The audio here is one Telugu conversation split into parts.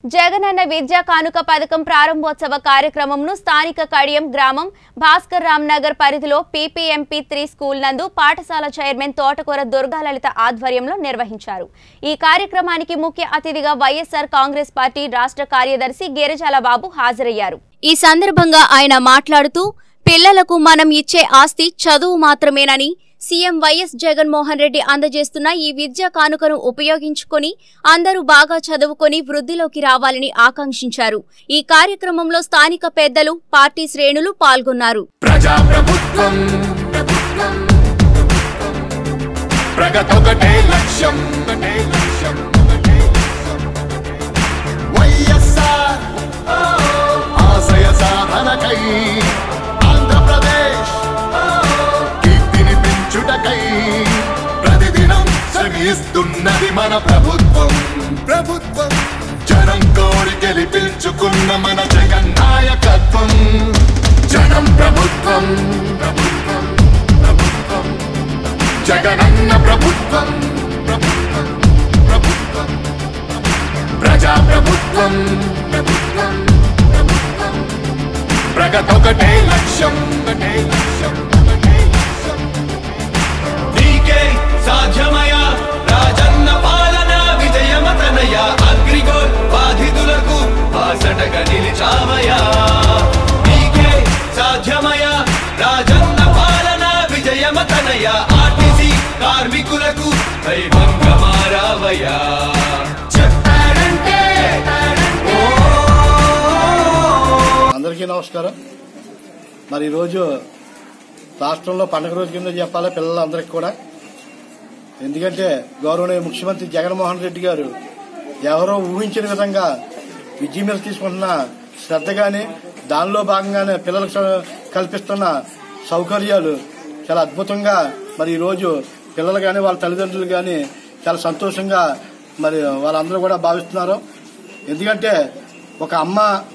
జగనన్న విద్యా కానుక పథకం ప్రారంభోత్సవ కార్యక్రమంను స్థానిక కడియం గ్రామం భాస్కర్ రామ్ నగర్ పరిధిలో పీపీఎంపీ త్రీ స్కూల్ నందు పాఠశాల చైర్మన్ తోటకూర దుర్గాలలిత ఆధ్వర్యంలో నిర్వహించారు ఈ కార్యక్రమానికి ముఖ్య అతిథిగా వైఎస్ఆర్ కాంగ్రెస్ పార్టీ రాష్ట్ర కార్యదర్శి గిరిజాల బాబు హాజరయ్యారు ఈ సందర్భంగా ఆయన మాట్లాడుతూ పిల్లలకు మనం ఇచ్చే ఆస్తి చదువు మాత్రమేనని సీఎం వైఎస్ జగన్మోహన్ రెడ్డి అందజేస్తున్న ఈ విద్యా కానుకను ఉపయోగించుకొని అందరూ బాగా చదువుకొని వృద్ధిలోకి రావాలని ఆకాంక్షించారు ఈ కార్యక్రమంలో స్థానిక పెద్దలు పార్టీ శ్రేణులు పాల్గొన్నారు ప్రజాప్రభుత్వం ప్రగతొకటే లక్ష్యం ఒకటే లక్ష్యం ఒకటే లక్ష్యం. వైఎస్ఆర్ ఆశయ సాధనకై ఆంధ్రప్రదేశ్ కీర్తిని పెంచుటకై ప్రతిదినం శ్రమిస్తున్నది మన ప్రభుత్వం ప్రభుత్వం జనం కోరి గెలిపించుకున్న మన జగన్ నాయకత్వం జనం ప్రభుత్వం ప్రభుత్వం ప్రభుత్వం జగనన్న ప్రభుత్వం ప్రభుత్వం ప్రభుత్వం ప్రజా ప్రభుత్వం ప్రభుత్వం ప్రభుత్వం ప్రగతొకటే లక్ష్యం ఒకటే లక్ష్యం ఒకటే లక్ష్యం నీకే సాధ్యమయ రాజన్న పాలన విజయమతనయ అగ్రిగోల్ బాధితులకు బాసటగా నిలిచామయ నీకే సాధ్యమయ రాజన్న పాలన విజయమతనయ ఆర్టీసీ కార్మికులకు దైవంగా మారావయ్యా చెప్పాడంటే అందరికీ నమస్కారం మరి ఈరోజు రాష్ట్రంలో పండుగ రోజు కింద చెప్పాలి పిల్లలందరికీ కూడా ఎందుకంటే గౌరవనీయ ముఖ్యమంత్రి జగన్మోహన్ రెడ్డి గారు ఎవరో ఊహించిన విధంగా విద్య మీద తీసుకుంటున్న శ్రద్ధ గాని దానిలో భాగంగానే పిల్లలకు స- కల్పిస్తున్న సౌకర్యాలు చాలా అద్భుతంగా మరి ఈరోజు పిల్లలు కానీ వాళ్ళ తల్లిదండ్రులు కానీ చాలా సంతోషంగా మరి వాళ్ళందరూ కూడా భావిస్తున్నారు ఎందుకంటే ఒక అమ్మ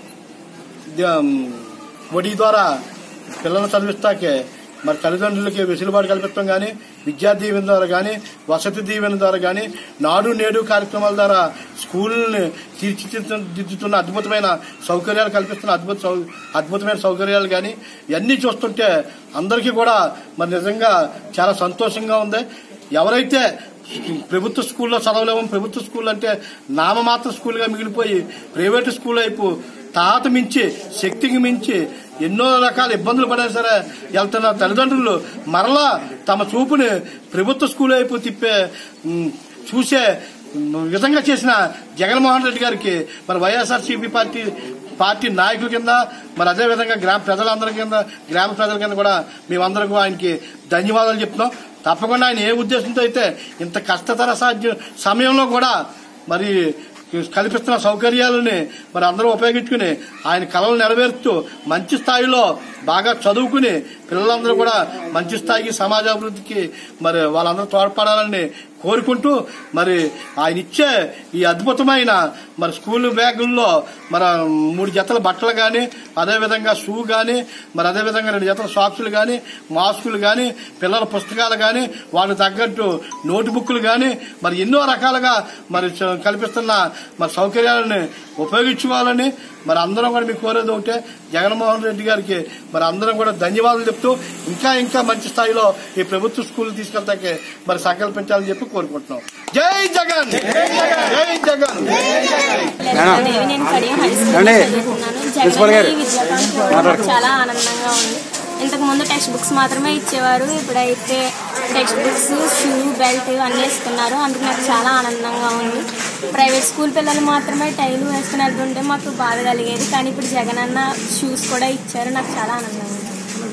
ద- వడి ద్వారా పిల్లలను చదివిస్తాకే మరి తల్లిదండ్రులకి వెసులుబాటు కల్పించడం కానీ విద్యా దీవెన ద్వారా కానీ వసతి దీవెన ద్వారా కానీ నాడు నేడు కార్యక్రమాల ద్వారా స్కూళ్ళని తీర్చిదిద్దుతున్న అద్భుతమైన సౌకర్యాలు కల్పిస్తున్న అద్భుత సౌ- అద్భుతమైన సౌకర్యాలు కానీ ఇవన్నీ చూస్తుంటే అందరికీ కూడా మరి నిజంగా చాలా సంతోషంగా ఉంది ఎవరైతే ప్రభుత్వ స్కూల్లో చదవలేము ప్రభుత్వ స్కూల్ అంటే నామమాత్ర స్కూల్గా మిగిలిపోయి ప్రైవేటు స్కూల్ వైపు తాత మించి శక్తికి మించి ఎన్నో రకాల ఇబ్బందులు పడినా సరే వెళ్తున్న తల్లిదండ్రులు మరలా తమ చూపుని ప్రభుత్వ స్కూల్ వైపు తిప్పే ఉమ్, చూసే విధంగా చేసిన జగన్మోహన్ రెడ్డి గారికి మరి వైఎస్ఆర్సీపీ పార్టీ పార్టీ నాయకుల కింద మరి అదే విధంగా గ్రామ ప్రజలందరి కింద గ్రామ ప్రజల కింద కూడా మేమందరం ఆయనకి ధన్యవాదాలు చెప్తున్నాం తప్పకుండా ఆయన ఏ ఉద్దేశంతో అయితే ఇంత కష్టతర సాధ్య సమయంలో కూడా మరి కల్పిస్తున్న సౌకర్యాలని మరి అందరూ ఉపయోగించుకుని ఆయన కళలు నెరవేరుస్తూ మంచి స్థాయిలో బాగా చదువుకుని పిల్లలందరూ కూడా మంచి స్థాయికి సమాజాభివృద్ధికి మరి వాళ్ళందరూ తోడ్పడాలని కోరుకుంటూ మరి ఆయన ఇచ్చే ఈ అద్భుతమైన మరి స్కూల్ బ్యాగుల్లో మరి మూడు జతల బట్టలు కానీ అదేవిధంగా షూ కానీ మరి అదేవిధంగా రెండు జతల సాక్సులు కానీ మాస్కులు కానీ పిల్లల పుస్తకాలు కానీ వాళ్ళకి తగ్గట్టు నోట్ బుక్లు కానీ మరి ఎన్నో రకాలుగా మరి చ- కల్పిస్తున్న మరి సౌకర్యాలని ఉపయోగించుకోవాలని మరి అందరం కూడా మీకు కోరేది ఒకటే జగన్మోహన్ రెడ్డి గారికి మరి అందరం కూడా ధన్యవాదాలు చెప్తూ ఇంకా ఇంకా మంచి స్థాయిలో ఈ ప్రభుత్వ స్కూల్ తీసుకెళ్తాకే మరి సంకల్పించాలని చెప్పి కోరుకుంటున్నాం జై జగన్ జై జగన్ దేవి నేను కడియం హై స్కూల్లో చదువుకున్నాను జగన్ ఈ విద్యాకాంక్ష చూడడం చాలా ఆనందంగా ఉంది ఇంతకు ముందు టెక్స్ట్ బుక్స్ మాత్రమే ఇచ్చేవారు ఇప్పుడైతే టెక్స్ట్ బుక్స్ షూ బెల్ట్ అన్నీ ఇస్తున్నారు అందుకు నాకు చాలా ఆనందంగా ఉంది ప్రైవేట్ స్కూల్ పిల్లలు మాత్రమే టైలు వేసుకుని వెళ్తుంటే మాకు బాధ కలిగేది కానీ ఇప్పుడు జగన్ అన్న షూస్ కూడా ఇచ్చారు నాకు చాలా ఆనందంగా ఉంది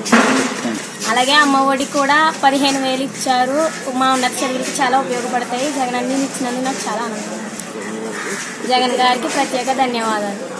అలాగే అమ్మ ఒడి కూడా పదిహేను వేలు ఇచ్చారు మా ఉన్నత చదువులకు చాలా ఉపయోగపడతాయి జగన్ అన్ని ఇచ్చినందుకు నాకు చాలా ఆనందంగా ఉంది జగన్ గారికి ప్రత్యేక ధన్యవాదాలు